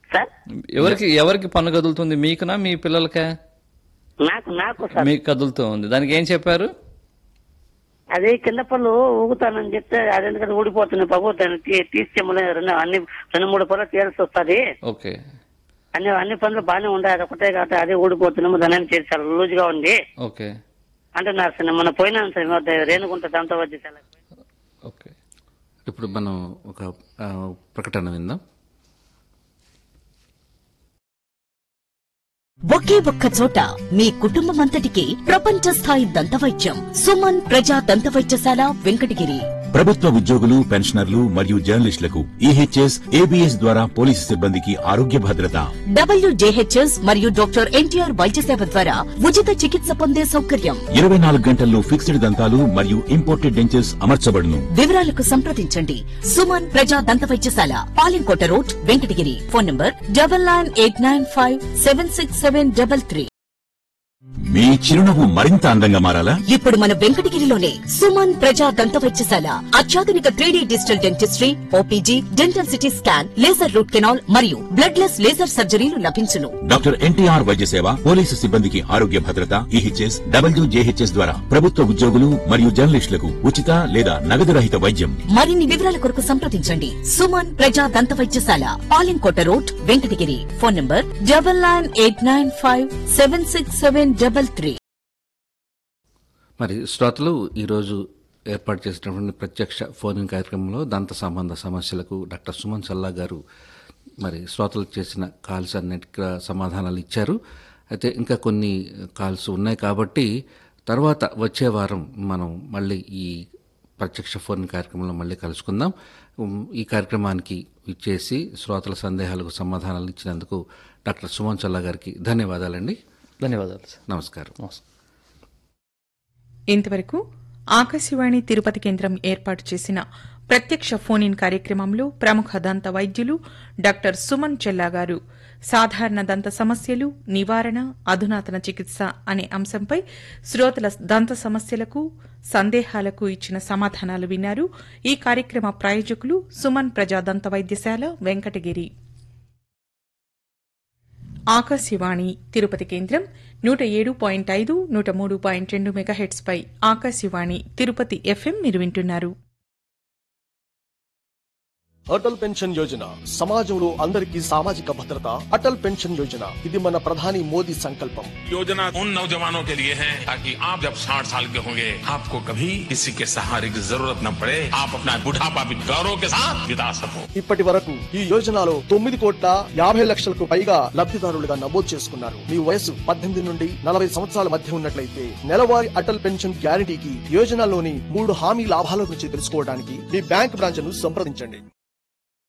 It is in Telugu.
సార్ ఎవరికి ఎవరికి పన్ను కదులుతుంది మీకునా మీ పిల్లలకా నాకు నాకు సార్ మీకు కదులుతూ ఉంది దానికి ఏం చెప్పారు అదే కింద పళ్ళు ఊగుతానని చెప్తే అది ఎందుకంటే ఊడిపోతున్నాయి బాబు దాన్ని తీ- తీసేమని రెండు అన్ని రెండు మూడు పనులు తీయాల్సి వస్తుంది ఓకే అన్ని అన్ని పనులు బాగానే ఉన్నాయి అది ఒకటే కాబట్టి అదే ఊడిపోతున్నాము దాని చేసి చాలా లూజ్ గా ఉంది ఓకే అంటున్నారు సార్ మన పోయినాను సార్ మొత్తం రేణుగుంట దాంతో వచ్చి సార్ ఓకే ఇప్పుడు మనం ఒక ఆ, ప్రకటన విందాం ఒకే ఒక్క చోట మీ కుటుంబమంతటికి ప్రపంచ స్థాయి దంతవైద్యం సుమన్ ప్రజా దంతవైద్యశాల వెంకటగిరి ప్రభుత్వ ఉద్యోగులు పెన్షనర్లు మరియు జర్నలిస్టులకు ఈహెచ్ఎస్ ఏబిఎస్ ద్వారా పోలీసు సిబ్బందికి ఆరోగ్య భద్రత డబ్ల్యూజేహెచ్ఎస్ మరియు డాక్టర్ ఎన్టీఆర్ వైద్య సేవ ద్వారా ఉచిత చికిత్స పొందే సౌకర్యం ఇరవై నాలుగు గంటల్లో ఫిక్స్డ్ దంతాలు మరియు ఇంపోర్టెడ్ డెంచర్స్ అమర్చబడును వివరాలకు సంప్రదించండి సుమన్ ప్రజా దంతవైద్యశాల Palemkota road Venkatagiri phone number double nine eight nine five seven six seven double three మీ చిరునవ్వు మరింత అందంగా మారాలా ఇప్పుడు మన వెంకటగిరిలోనే సుమన్ ప్రజా దంత వైద్యశాల అత్యాధునిక three D digital dentistry OPG dental city scan laser root canal మరియు బ్లడ్ లెస్ లేజర్ సర్జరీలు లభించును డాక్టర్ ఎన్టీఆర్ వైద్య సేవ పోలీసు సిబ్బందికి ఆరోగ్య భద్రత ఈహెచ్ఎస్ డబ్ల్యూజేహెచ్ఎస్ ద్వారా ప్రభుత్వ ఉద్యోగులు మరియు జర్నలిస్టులకు ఉచిత లేదా నగదు రహిత వైద్యం మరిన్ని వివరాల కొరకు సంప్రదించండి సుమన్ ప్రజా దంత వైద్యశాల Palemkota road Venkatagiri phone number double nine eight nine five seven six seven double three మరి శ్రోతలు ఈరోజు ఏర్పాటు చేసినటువంటి ప్రత్యక్ష ఫోన్ ఇన్ కార్యక్రమంలో దంత సంబంధ సమస్యలకు డాక్టర్ సుమన్ సల్లా గారు మరి శ్రోతలకు చేసిన కాల్స్ అన్నిటికీ సమాధానాలు ఇచ్చారు అయితే ఇంకా కొన్ని కాల్స్ ఉన్నాయి కాబట్టి తర్వాత వచ్చే వారం మనం మళ్ళీ ఈ ప్రత్యక్ష ఫోన్ కార్యక్రమంలో మళ్ళీ కలుసుకుందాం ఉమ్, ఈ కార్యక్రమానికి ఇచ్చేసి శ్రోతల సందేహాలకు సమాధానాలు ఇచ్చినందుకు డాక్టర్ సుమన్ చల్లా గారికి ధన్యవాదాలండి ధన్యవాదాలు సార్ నమస్కారం నమస్కారం ఇంతవరకు ఆకాశవాణి తిరుపతి కేంద్రం ఏర్పాటు చేసిన ప్రత్యక్ష ఫోన్ ఇన్ కార్యక్రమంలో ప్రముఖ దంత వైద్యులు డాక్టర్ సుమన్ చెల్లా గారు సాధారణ దంత సమస్యలు నివారణ అధునాతన చికిత్స అనే అంశంపై శ్రోతల దంత సమస్యలకు సందేహాలకు ఇచ్చిన సమాధానాలు విన్నారు ఈ కార్యక్రమ ప్రాయోజకులు సుమన్ ప్రజా దంత వైద్యశాల వెంకటగిరి ఆకాశవాణి తిరుపతి కేంద్రం నూట ఏడు పాయింట్ ఐదు నూట మూడు పాయింట్ రెండు మెగాహెట్స్ పై ఆకాశవాణి తిరుపతి ఎఫ్ఎం మీరు వింటున్నారు అటల్ పెన్షన్ యోజన సమాజంలో అందరికీ సామాజిక భద్రత అటల్ పెన్షన్ యోజన ఇది మన ప్రధాని మోదీ సంకల్పం योजना उन नौजवानों के लिए है ताकि आप जब 60 साल के होंगे आपको कभी किसी के सहारे की जरूरत न पड़े आप अपना बुढ़ापा भी गौरव के साथ बिता सको ఇప్పటి వరకు ఈ యోజనలో తొమ్మిది కోట్ల యాభై లక్షలకు పైగా లబ్ధిదారులుగా నమోదు చేసుకున్నారు మీ వయసు పద్దెనిమిది నుండి నలభై సంవత్సరాల మధ్య ఉన్నట్లయితే నెలవారీ అటల్ పెన్షన్ గ్యారంటీకి యోజనలోని మూడు హామీ లాభాల గురించి తెలుసుకోవడానికి మీ బ్యాంక్ బ్రాంచ్ ను సంప్రదించండి